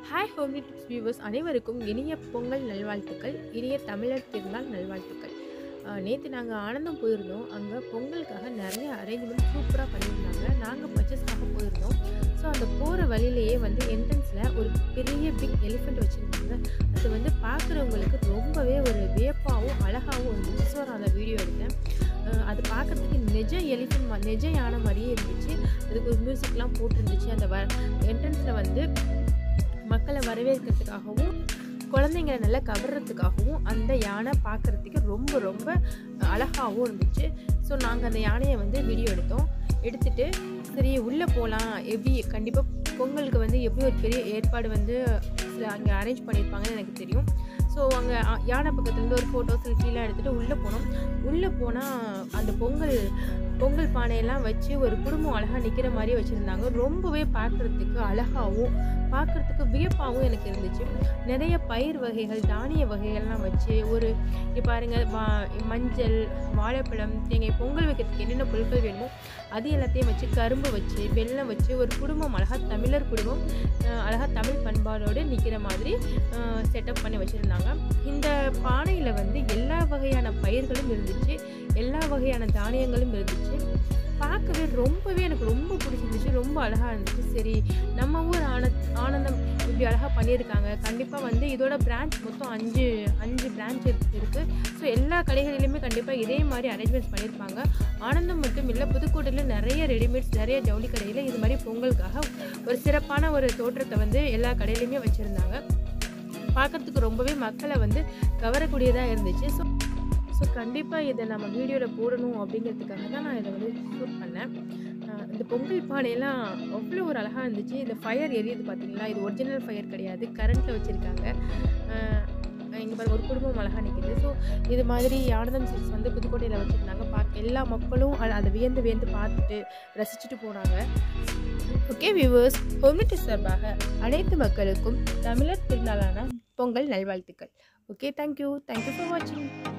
hi homely tips viewers அனைவருக்கும் இனிய பொங்கல் நல்வாழ்த்துக்கள் இனிய தமிழர் திருநாள் நல்வாழ்த்துக்கள் நேற்று நாங்கள் ஆனந்தம் போயிருந்தோம் அங்கே பொங்கலுக்காக நிறைய அரேஞ்ச்மெண்ட் சூப்பராக பண்ணியிருந்தாங்க நாங்கள் பர்ச்சேஸ்க்காக போயிருந்தோம் ஸோ அந்த போகிற வழியிலேயே வந்து என்ட்ரன்ஸில் ஒரு பெரிய பிக் எலிஃபெண்ட் வச்சுருந்தாங்க அது வந்து பார்க்குறவங்களுக்கு ரொம்பவே ஒரு வியப்பாகவும் அழகாகவும் இருந்துச்சு ஸோ நான் அந்த வீடியோ எடுத்தேன் அஹ் அது பார்க்குறதுக்கு நிஜ எலிஃபெண்ட் நிஜ யானை மாதிரியே இருந்துச்சு அதுக்கு ஒரு மியூசிக்லாம் போட்டிருந்துச்சு அந்த வ என்ட்ரன்ஸில் வந்து மக்களை வரவேற்கிறதுக்காகவும் குழந்தைங்களை நல்லா கவர்றதுக்காகவும் அந்த யானை பார்க்குறதுக்கு ரொம்ப ரொம்ப அழகாகவும் இருந்துச்சு ஸோ நாங்கள் அந்த யானையை வந்து வீடியோ எடுத்தோம் எடுத்துட்டு சரி உள்ளே போகலாம் எப்படி கண்டிப்பாக பொங்கலுக்கு வந்து எப்படி ஒரு பெரிய ஏற்பாடு வந்து அங்கே அரேஞ்ச் பண்ணியிருப்பாங்கன்னு எனக்கு தெரியும் ஸோ அங்கே யானை பக்கத்துலேருந்து ஒரு ஃபோட்டோ செல்ஃபிலாம் எடுத்துகிட்டு உள்ளே போனோம் உள்ளே போனால் அந்த பொங்கல் பொங்கல் பானையெல்லாம் வச்சு ஒரு குடும்பம் அழகாக நிற்கிற மாதிரி வச்சுருந்தாங்க ரொம்பவே பார்க்குறதுக்கு அழகாகவும் பார்க்குறதுக்கு வியப்பாகவும் எனக்கு இருந்துச்சு நிறைய பயிர் வகைகள் தானிய வகைகள்லாம் வச்சு ஒரு இங்கே பாருங்கள் வா மஞ்சள் வாழைப்பழம் தேங்காய் பொங்கல் வைக்கிறதுக்கு என்னென்ன பொருட்கள் வேணுமோ அது எல்லாத்தையும் வச்சு கரும்பு வச்சு வெல்லம் வச்சு ஒரு குடும்பம் அழகாக தமிழர் குடும்பம் அழகாக தமிழ் பண்பாடோடு நிற்கிற மாதிரி செட்டப் பண்ணி வச்சுருந்தாங்க இந்த பானையில் வந்து எல்லா வகையான பயிர்களும் இருந்துச்சு எல்லா வகையான தானியங்களும் இருந்துச்சு பார்க்கவே ரொம்பவே எனக்கு ரொம்ப பிடிச்சிருந்துச்சு ரொம்ப அழகாக இருந்துச்சு சரி நம்ம ஊர் ஆன ஆனந்தம் இப்படி அழகாக பண்ணியிருக்காங்க கண்டிப்பாக வந்து இதோட பிரான்ச் மொத்தம் அஞ்சு அஞ்சு பிரான்ச் இருக்குது ஸோ எல்லா கடைகளிலுமே கண்டிப்பாக இதே மாதிரி அரேஞ்ச்மெண்ட்ஸ் பண்ணியிருப்பாங்க ஆனந்தம் மட்டும் இல்லை புதுக்கோட்டையில் நிறைய ரெடிமேட்ஸ் நிறைய ஜவுளி கடையில் இது மாதிரி பொங்கலுக்காக ஒரு சிறப்பான ஒரு தோற்றத்தை வந்து எல்லா கடையிலையுமே வச்சுருந்தாங்க பார்க்குறதுக்கு ரொம்பவே மக்களை வந்து கவரக்கூடியதாக இருந்துச்சு ஸோ ஸோ கண்டிப்பாக இதை நம்ம வீடியோவில் போடணும் அப்படிங்கிறதுக்காக தான் நான் இதை வந்து ஷூட் பண்ணேன் இந்த பொங்கல் பானையெல்லாம் அவ்வளோ ஒரு அழகாக இருந்துச்சு இந்த ஃபயர் எரியுது பார்த்தீங்களா இது ஒரிஜினல் ஃபயர் கிடையாது கரண்ட்டில் வச்சுருக்காங்க இங்கே பாருங்க ஒரு குடும்பம் அழகாக நிற்கிது ஸோ இது மாதிரி ஆனந்தம் சில்ஸ் வந்து புதுக்கோட்டையில் வச்சுருந்தாங்க பார்க்க எல்லா மக்களும் அதை வியந்து வியந்து பார்த்துட்டு ரசிச்சுட்டு போனாங்க ஓகே வியூவர்ஸ் ஹோமிட்டி சார்பாக அனைத்து மக்களுக்கும் தமிழர் திருநாளான பொங்கல் நல்வாழ்த்துக்கள் ஓகே தேங்க்யூ தேங்க்யூ ஃபார் வாட்சிங்